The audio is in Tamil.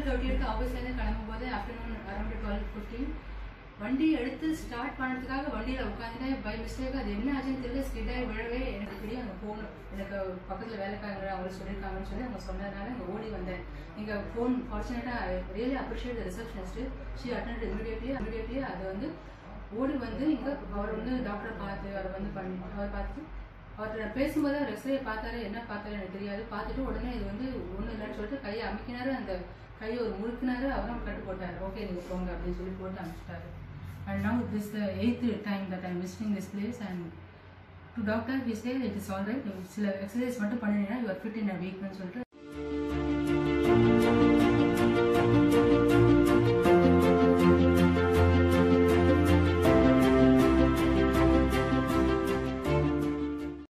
தேர்ட்டியத்துக்கு ஆஃபீஸ்லேருந்து கிளம்பும்போது ஆஃப்டர்நூன் அரௌண்ட் டுவெல் ஃபிஃப்டீன் வண்டி எடுத்து ஸ்டார்ட் பண்ணதுக்காக வண்டியில் உட்காந்துட்டேன் பை மிஸ்டேக் அது என்ன ஆச்சுன்னு தெரியல ஸ்கிட்டாகி விழவே எனக்கு தெரியும் அங்கே ஃபோன் எனக்கு பக்கத்தில் வேலைக்காரங்க அவங்க சொல்லியிருக்காங்கன்னு சொல்லி அவங்க சொன்னதுனால அங்கே ஓடி வந்தேன் இங்கே ஃபோன் ஃபார்ச்சுனேட்டாக really appreciate receptionist she attend immediately immediately அது வந்து ஓடி வந்து இங்கே அவர் வந்து டாக்டரை பார்த்து அவர் வந்து பண்ணி அவர் பார்த்து அவர்கிட்ட நான் பேசும்போது அவர் எக்ஸ்ரே பார்த்தாரு என்ன பார்த்தாரு எனக்கு தெரியாது பார்த்துட்டு உடனே இது வந்து ஒன்றும் இல்லைன்னு சொல்லிட்டு கையை அமைக்கினாரு அந்த கையை ஒரு முறுக்கினாரு அவரும் கட்டு போட்டார் ஓகே நீங்கள் போங்க அப்படின்னு சொல்லி போட்டு அனுப்பிச்சிட்டாரு and now this the eighth time that I'm visiting this place and to doctor we say it is all right சில எக்ஸசைஸ் மட்டும் பண்ணினீங்கன்னா யூஆர் ஃபிட் இன் அ வீக்னு சொல்லிட்டு